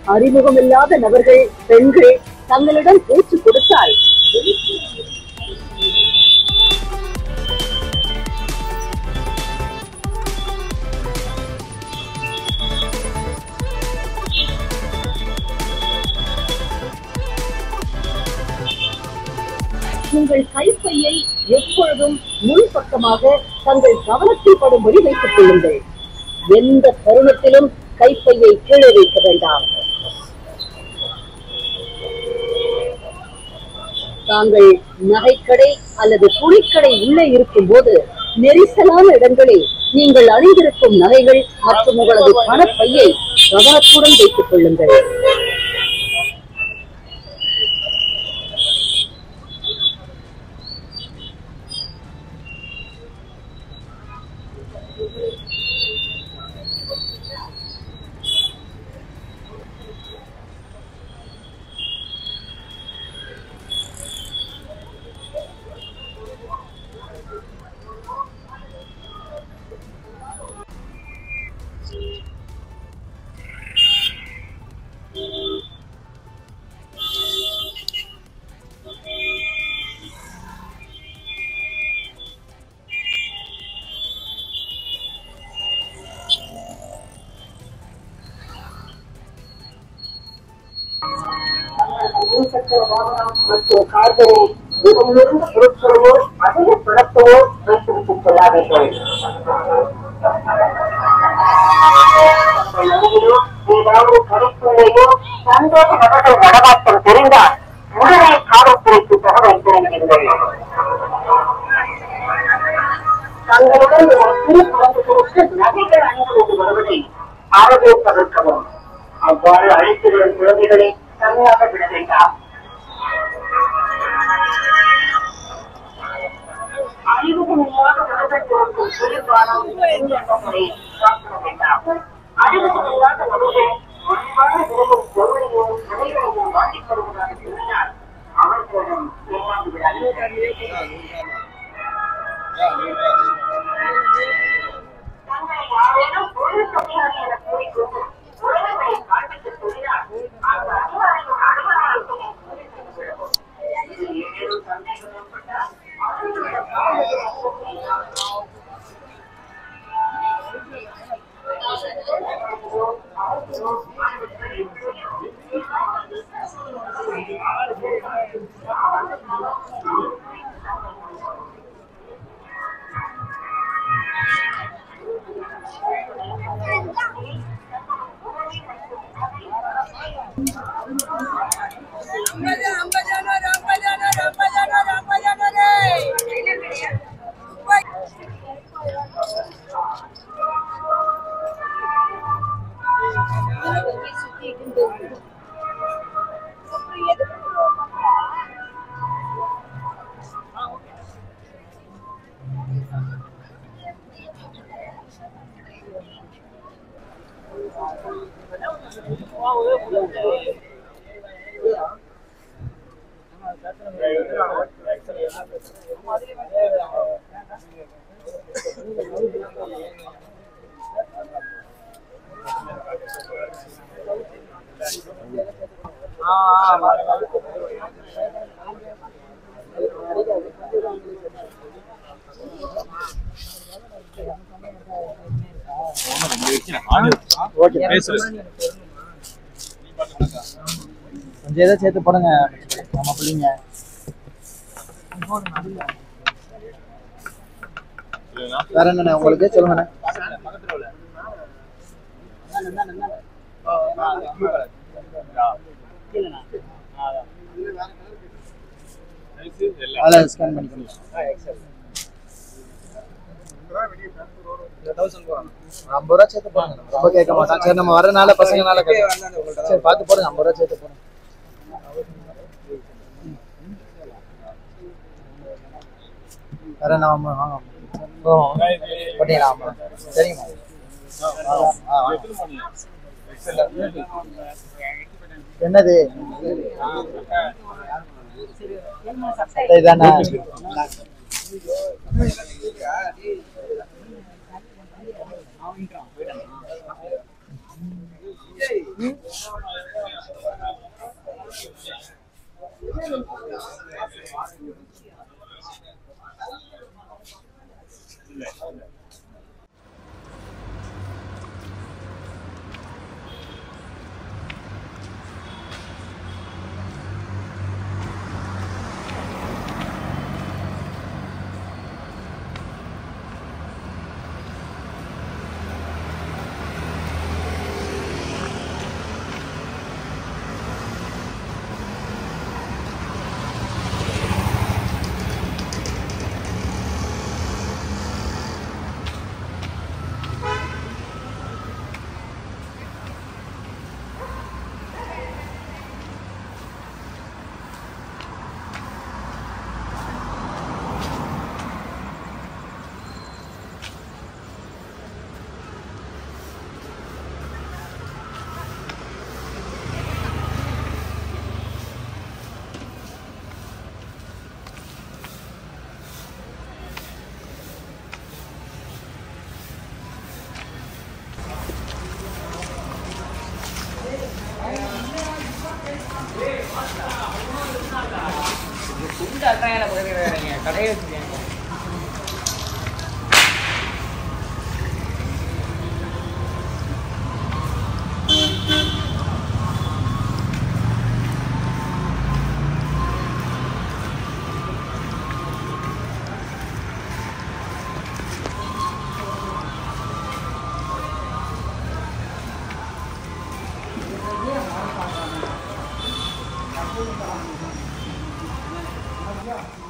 அறிமுகமில்லாத நபர்கள் பெண்கள் தங்களிடம் பேச்சு கொடுத்தால் உங்கள் கைப்பையை எப்பொழுதும் முன்பக்கமாக தங்கள் கவனத்தில் படும்படி வைத்துக் கொள்ளுங்கள் எந்த தருணத்திலும் கைப்பையை கீழே வைக்க வேண்டாம் தாங்கள் நகைக்கடை அல்லது துணிக்கடை உள்ளே இருக்கும் போது நெரிசலான இடங்களில் நீங்கள் அணிந்திருக்கும் நகைகள் மற்றும் உங்களது பணப்பையை கவனத்துடன் வைத்துக் கொள்ளுங்கள் இருசக்கர வாகனம் மற்றும் கார்களை இடமிருந்து பொருட்களவோ அதிக பணத்தவோ வைத்துவிட்டுச் செல்லாதீர்கள் உங்கள் அருகிலோ ஏதாவது கடைக்குள்ளேயோ சந்தேக நபர்கள் நடமாட்டம் தெரிந்தால் உடனே காவல்துறைக்கு தகவல் தெரிவியுங்கள் தங்களுடன் ஒரு சிறு குழந்தைகளுக்கு நகைகள் அணிந்து வருவதை அறவே தவிர்க்கவும் அவ்வாறு அழைத்து வரும் குழந்தைகளை தனியாக விட வேண்டாம் அறிவுகளில்லாத நபர்கள் கொடுக்கும் குளிர்பானம் என்பதை சாப்பிட வேண்டாம் அறிவுகளில்லாத நபர்கள் ஒன்றாக விலகும் பொருளையோ நகைகளையோ வாங்கிக் வருவதாக சொன்னால் அவர்களிடம் ஏமாந்து விடாதீர்கள் தங்களை யாரேனும் பொருள் தொகையாக என கூறிக்கொண்டு உறவுகளை காண்பிக்க சொல்லினால் அந்த அதிகாரியின் அலுவலகத்தை கூறிக்கொண்டு இது ஏதேனும் சந்தேகம் ஏற்பட்டால் அவர்களுடைய கொஞ்சம் ஏதோ சேர்த்து போடுங்க நம்ம பிள்ளைங்க வேற என்னண்ணே உங்களுக்கு சொல்லுங்கண்ணே அதில் ஸ்கேன் பண்ணிக்கணும் ஐம்பது ரூபா சேர்த்து போடுங்க ரொம்ப கேட்க மாட்டான் சரி நம்ம வரனால பசங்கனால கேட்க சரி பார்த்து போடுங்க ஐம்பது ரூபா சேர்த்து போடுங்க வேற என்ன வாங்க வாங்க போட்டீங்களா ஆமா சரிங்கம்மா ஆ, வாங்க. என்னது இதானே குண்டு அக்கறையால பக்கத்துல கடையை வச்சுருக்கேன் ஆ